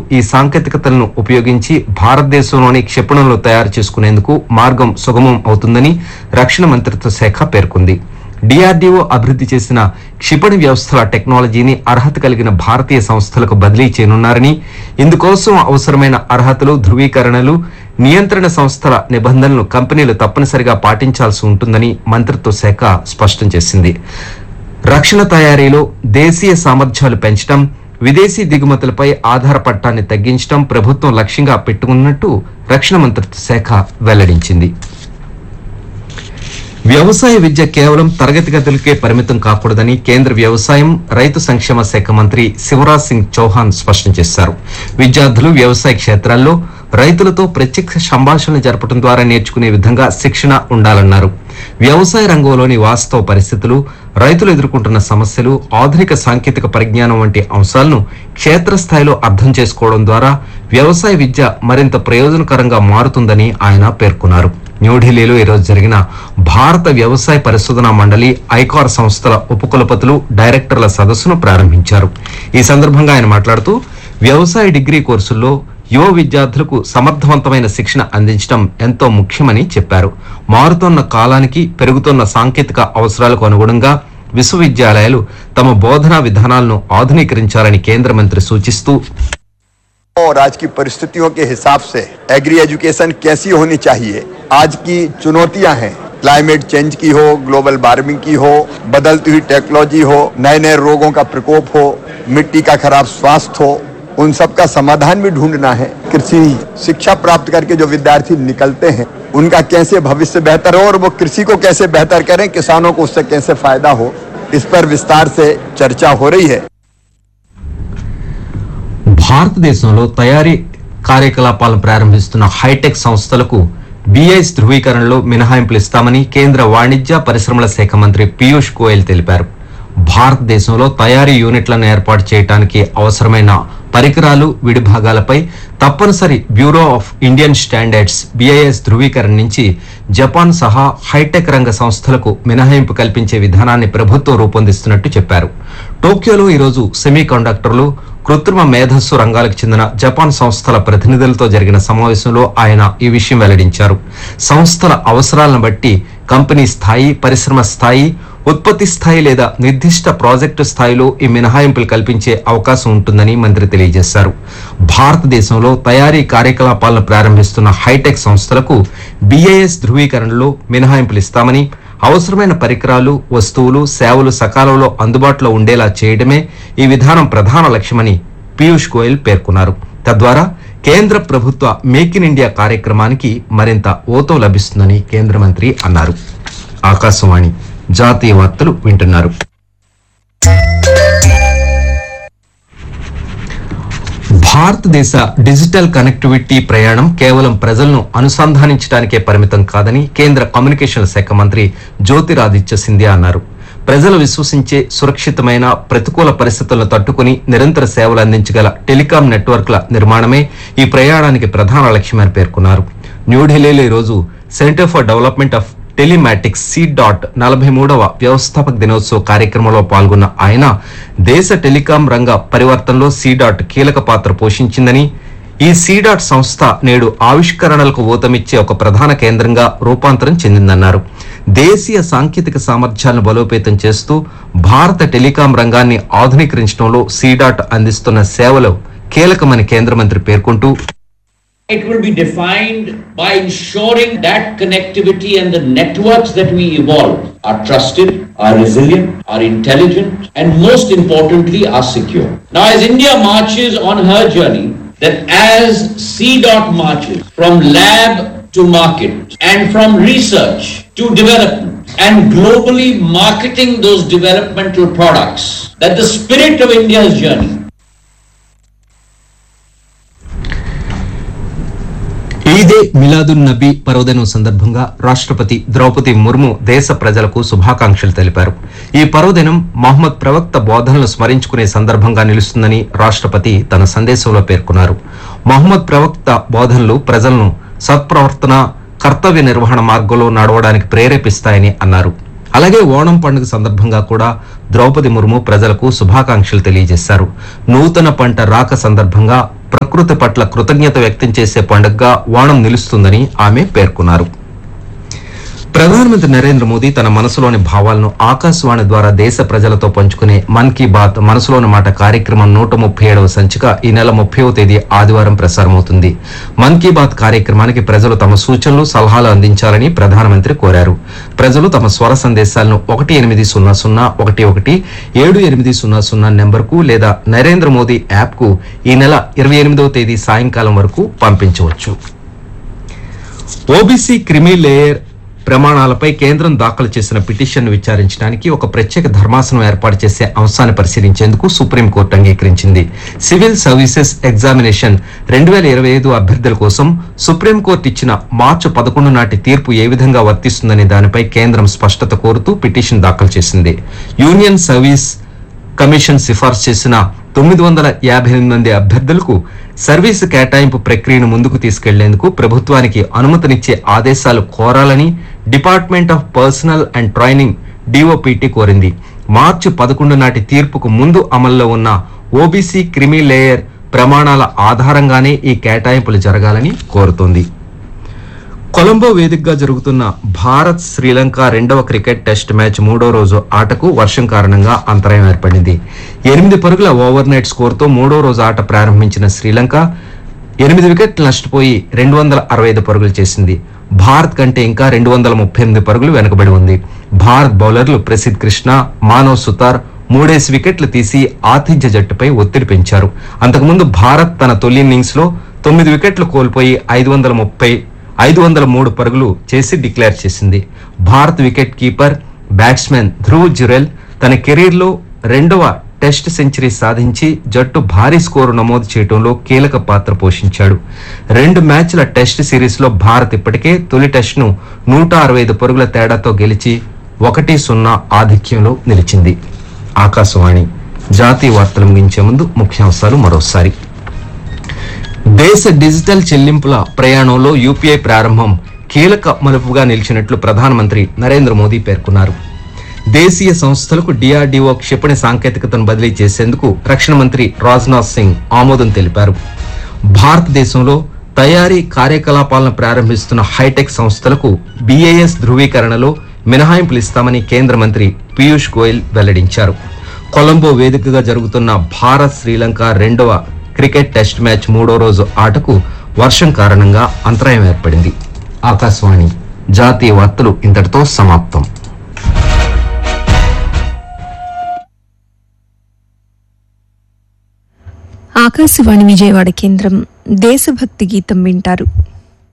ఈ సాంకేతికతలను ఉపయోగించి భారతదేశంలోని క్షిపణులు తయారు చేసుకునేందుకు మార్గం సుగమం అవుతుందని రక్షణ మంత్రిత్వ శాఖ పేర్కొంది డిఆర్డీఓ అభివృద్ధి చేసిన క్షిపణి వ్యవస్థల టెక్నాలజీని అర్హత కలిగిన భారతీయ సంస్థలకు బదిలీ చేయనున్నారని ఇందుకోసం అవసరమైన అర్హతలు ధృవీకరణలు నియంత్రణ సంస్థల నిబంధనలను కంపెనీలు తప్పనిసరిగా పాటించాల్సి ఉంటుందని మంత్రిత్వ శాఖ స్పష్టం చేసింది రక్షణ తయారీలో దేశీయ సామర్థ్యాలు పెంచడం విదేశీ దిగుమతులపై ఆధారపడటాన్ని తగ్గించడం ప్రభుత్వం లక్ష్యంగా పెట్టుకున్నట్టు రక్షణ మంత్రిత్వ శాఖ వెల్లడించింది వ్యవసాయ విద్య కేవలం తరగతి గదులకే పరిమితం కాకూడదని కేంద్ర వ్యవసాయం రైతు సంక్షేమ శాఖ మంత్రి శివరాజ్ సింగ్ చౌహాన్ స్పష్టం చేశారు విద్యార్థులు వ్యవసాయ క్షేత్రాల్లో రైతులతో ప్రత్యక్ష సంభాషణలు జరపడం ద్వారా నేర్చుకునే విధంగా శిక్షణ ఉండాలన్నారు వ్యవసాయ రంగంలోని వాస్తవ పరిస్థితులు రైతులు ఎదుర్కొంటున్న సమస్యలు ఆధునిక సాంకేతిక పరిజ్ఞానం వంటి అంశాలను క్షేత్రస్థాయిలో అర్థం చేసుకోవడం ద్వారా వ్యవసాయ విద్య మరింత ప్రయోజనకరంగా మారుతుందని ఆయన పేర్కొన్నారు న్యూఢిల్లీలో ఈరోజు జరిగిన భారత వ్యవసాయ పరిశోధనా మండలి ఐకార్ సంస్థల ఉపకులపతులు డైరెక్టర్ల సదస్సును ప్రారంభించారు ఈ సందర్భంగా ఆయన మాట్లాడుతూ వ్యవసాయ డిగ్రీ కోర్సుల్లో యువ విద్యార్థులకు సమర్థవంతమైన శిక్షణ అందించడం ఎంతో ముఖ్యమని చెప్పారు మారుతున్న కాలానికి పెరుగుతున్న సాంకేతిక అవసరాలకు అనుగుణంగా విశ్వవిద్యాలయాలు తమ బోధనా విధానాలను ఆధునీకరించాలని కేంద్ర మంత్రి సూచిస్తూ और आज की परिस्थितियों के हिसाब से एग्री एजुकेशन कैसी होनी चाहिए आज की चुनौतियां हैं क्लाइमेट चेंज की हो ग्लोबल वार्मिंग की हो बदलती हुई टेक्नोलॉजी हो नए नए रोगों का प्रकोप हो मिट्टी का खराब स्वास्थ्य हो उन सब का समाधान भी ढूंढना है कृषि शिक्षा प्राप्त करके जो विद्यार्थी निकलते हैं उनका कैसे भविष्य बेहतर हो और वो कृषि को कैसे बेहतर करें किसानों को उससे कैसे फायदा हो इस पर विस्तार से चर्चा हो रही है భారతదేశంలో తయారీ కార్యకలాపాలను ప్రారంభిస్తున్న హైటెక్ సంస్థలకు బిఐఎస్ ధృవీకరణలో మినహాయింపులు ఇస్తామని కేంద్ర వాణిజ్య పరిశ్రమల శాఖ మంత్రి పీయూష్ గోయల్ తెలిపారు భారతదేశంలో తయారీ యూనిట్లను ఏర్పాటు చేయడానికి అవసరమైన పరికరాలు విడిభాగాలపై తప్పనిసరి bureau of Indian standards BIS ధృవీకరణ నుంచి జపాన్ సహా హైటెక్ రంగ సంస్థలకు మినహాయింపు కల్పించే విధానాన్ని ప్రభుత్వం రూపొందిస్తున్నట్టు చెప్పారు టోక్యోలో ఈరోజు సెమీ కండక్టర్లు కృత్రిమ మేధస్సు రంగాలకు చెందిన జపాన్ సంస్థల ప్రతినిధులతో జరిగిన సమావేశంలో ఆయన ఈ విషయం వెల్లడించారు సంస్థల అవసరాలను బట్టి కంపెనీ స్థాయి పరిశ్రమ స్థాయి ఉత్పత్తి స్థాయి లేదా నిర్దిష్ట ప్రాజెక్టు స్థాయిలో ఈ మినహాయింపులు కల్పించే అవకాశం ఉంటుందని మంత్రి తెలియజేశారు భారతదేశంలో తయారీ కార్యకలాపాలను ప్రారంభిస్తున్న హైటెక్ సంస్థలకు బిఐఎస్ ధృవీకరణలో మినహాయింపులు ఇస్తామని అవసరమైన పరికరాలు వస్తువులు సేవలు సకాలంలో అందుబాటులో ఉండేలా చేయడమే ఈ విధానం ప్రధాన లక్ష్యమని పీయూష్ గోయల్ పేర్కొన్నారు తద్వారా కేంద్ర ప్రభుత్వ మేక్ ఇన్ ఇండియా కార్యక్రమానికి మరింత ఓతో లభిస్తుందని కేంద్ర మంత్రి అన్నారు ఆకాశవాణి జాతీయ వార్తలు వింటున్నారు భారతదేశ డిజిటల్ కనెక్టివిటీ ప్రయాణం కేవలం ప్రజలను అనుసంధానించడానికే పరిమితం కాదని కేంద్ర కమ్యూనికేషన్ శాఖ మంత్రి జ్యోతిరాదిత్య సింధియా అన్నారు ప్రజలు విశ్వసించే సురక్షితమైన ప్రతికూల పరిస్థితులను తట్టుకుని నిరంతర సేవలు అందించగల టెలికాం నెట్వర్క్ల నిర్మాణమే ఈ ప్రయాణానికి ప్రధాన లక్ష్యమని పేర్కొన్నారు న్యూఢిల్లీలో ఈరోజు centre for development of telematics C dot నలభై మూడవ వ్యవస్థాపక దినోత్సవ కార్యక్రమంలో పాల్గొన్న ఆయన దేశ టెలికాం రంగ పరివర్తనలో సి డాట్ కీలక పాత్ర పోషించిందని ఈ సి డాట్ సంస్థ నేడు ఆవిష్కరణలకు ఊతమిచ్చే ఒక ప్రధాన కేంద్రంగా రూపాంతరం చెందిందన్నారు దేశీయ సాంకేతిక సామర్థ్యాలను బలోపేతం చేస్తూ భారత టెలికాం రంగాన్ని ఆధునీకరించడంలో సి డాట్ అందిస్తున్న సేవలు కీలకమని కేంద్ర మంత్రి పేర్కొంటూ It will be defined by ensuring that connectivity and the networks that we evolve are trusted, are resilient, are intelligent, and most importantly, are secure. Now, as India marches on her journey, that as CDOT marches from lab to market and from research to development and globally marketing those developmental products, that the spirit of India's journey ఈదే Milad-un Nabi పర్వదినం సందర్భంగా రాష్ట్రపతి ద్రౌపది ముర్ము దేశ ప్రజలకు శుభాకాంక్షలు తెలిపారు ఈ పర్వదినం మహమ్మద్ ప్రవక్త బోధనలు స్మరించుకునే సందర్భంగా నిలుస్తుందని రాష్ట్రపతి తన సందేశంలో పేర్కొన్నారు మహమ్మద్ ప్రవక్త బోధనలు ప్రజలను సత్ప్రవర్తన కర్తవ్య నిర్వహణ మార్గంలో నడవడానికి ప్రేరేపిస్తాయని అన్నారు అలాగే ఓణం పండుగ సందర్భంగా కూడా ద్రౌపది ముర్ము ప్రజలకు శుభాకాంక్షలు తెలియజేశారు నూతన పంట రాక సందర్భంగా ప్రకృతి ప్రకృతి పట్ల కృతజ్ఞత వ్యక్తం చేసే పండుగగా ఓణం నిలుస్తుందని ఆమె పేర్కొన్నారు ప్రధానమంత్రి నరేంద్ర మోదీ తన మనసులోని భావాలను ఆకాశవాణి ద్వారా దేశ ప్రజలతో పంచుకునే మన్ కీ బాత్ మనసులోని మాట కార్యక్రమం నూట ముప్పై ఏడవ సంచిక ఈ నెల ముప్పైవ తేదీ ఆదివారం ప్రసారమవుతుంది మన్ కీ బాత్ కార్యక్రమానికి ప్రజలు తమ సూచనలు సలహాలు అందించాలని ప్రధానమంత్రి కోరారు ప్రజలు తమ స్వర సందేశాలను ఒకటి ఎనిమిది సున్నా సున్నా ఒకటి ఒకటి ఏడు ఎనిమిది సున్నా సున్నా నెంబర్కు లేదా నరేంద్ర మోదీ యాప్కు ఈ నెల ఇరవై ఎనిమిదవ తేదీ సాయంకాలం వరకు పంపించవచ్చు ఓబీసీ క్రిమి లేయర్ ప్రమాణాలపై కేంద్రం దాఖలు చేసిన పిటిషన్ విచారించడానికి ఒక ప్రత్యేక ధర్మాసనం ఏర్పాటు చేసే అంశాన్ని పరిశీలించేందుకు సుప్రీంకోర్టు అంగీకరించింది సివిల్ సర్వీసెస్ ఎగ్జామినేషన్ రెండు వేల ఇరవై ఐదు అభ్యర్థుల కోసం సుప్రీంకోర్టు ఇచ్చిన మార్చి పదకొండు నాటి తీర్పు ఏ విధంగా వర్తిస్తుందనే దానిపై కేంద్రం స్పష్టత కోరుతూ పిటిషన్ దాఖలు చేసింది యూనియన్ సర్వీస్ కమిషన్ సిఫార్సు చేసిన తొమ్మిది వందల యాభై ఎనిమిది మంది అభ్యర్థులకు సర్వీసు కేటాయింపు ప్రక్రియను ముందుకు తీసుకెళ్లేందుకు ప్రభుత్వానికి అనుమతినిచ్చే ఆదేశాలు కోరాలని department of personnel and training DOPT కోరింది మార్చి పదకొండు నాటి తీర్పుకు ముందు అమల్లో ఉన్న ఓబీసీ క్రిమి లేయర్ ప్రమాణాల ఆధారంగానే ఈ కేటాయింపులు జరగాలని కోరుతోంది కొలంబో వేదికగా జరుగుతున్న భారత్ శ్రీలంక రెండవ క్రికెట్ టెస్ట్ మ్యాచ్ మూడో రోజు ఆటకు వర్షం కారణంగా అంతరాయం ఏర్పడింది ఎనిమిది పరుగుల ఓవర్ నైట్ స్కోర్తో మూడో రోజు ఆట ప్రారంభించిన శ్రీలంక ఎనిమిది వికెట్లు నష్టపోయి రెండు వందల అరవై ఐదు పరుగులు చేసింది భారత్ కంటే ఇంకా రెండు వందల ముప్పై ఎనిమిది పరుగులు వెనుకబడి ఉంది భారత్ బౌలర్లు ప్రసిద్ కృష్ణ మానవ్ సుతార్ మూడేసి వికెట్లు తీసి ఆతిథ్య జట్టుపై ఒత్తిడి పెంచారు అంతకుముందు భారత్ తన తొలి ఇన్నింగ్స్ లో తొమ్మిది వికెట్లు కోల్పోయి ఐదు వందల ముప్పై ఐదు వందల మూడు పరుగులు చేసి డిక్లేర్ చేసింది Bharat wicket keeper batsmen Dhruv Jurel తన కెరీర్లో రెండవ టెస్ట్ సెంచరీ సాధించి జట్టు భారీ స్కోరు నమోదు చేయడంలో కీలక పాత్ర పోషించాడు రెండు మ్యాచ్ల టెస్ట్ సిరీస్లో భారత్ ఇప్పటికే తొలి టెస్ట్ను నూట అరవై ఐదు పరుగుల తేడాతో గెలిచి ఒకటి సున్నా ఆధిక్యంలో నిలిచింది ఆకాశవాణి జాతీయ వార్తలు ముగించే ముందు ముఖ్యాంశాలు మరోసారి దేశ డిజిటల్ చెల్లింపుల ప్రయాణంలో యూపీఐ ప్రారంభం కీలక మలుపుగా నిలిచినట్లు ప్రధానమంత్రి నరేంద్ర మోదీ పేర్కొన్నారు దేశీయ సంస్థలకు డిఆర్డీఓ క్షిపణి సాంకేతికతను బదిలీ చేసేందుకు రక్షణ మంత్రి రాజ్నాథ్ సింగ్ ఆమోదం తెలిపారు భారతదేశంలో తయారీ కార్యకలాపాలను ప్రారంభిస్తున్న హైటెక్ సంస్థలకు బీఏఎస్ ధృవీకరణలో మినహాయింపులు ఇస్తామని కేంద్ర మంత్రి పీయూష్ గోయల్ వెల్లడించారు కొలంబో వేదికగా జరుగుతున్న భారత్ శ్రీలంక రెండవ క్రికెట్ టెస్ట్ మ్యాచ్ మూడో రోజు ఆటకు వర్షం కారణంగా అంతరాయం ఏర్పడింది ఆకాశవాణి జాతీయ వార్తలు ఇంతటితో సమాప్తం ఆకాశవాణి విజయవాడ కేంద్రం దేశభక్తి గీతం వింటారు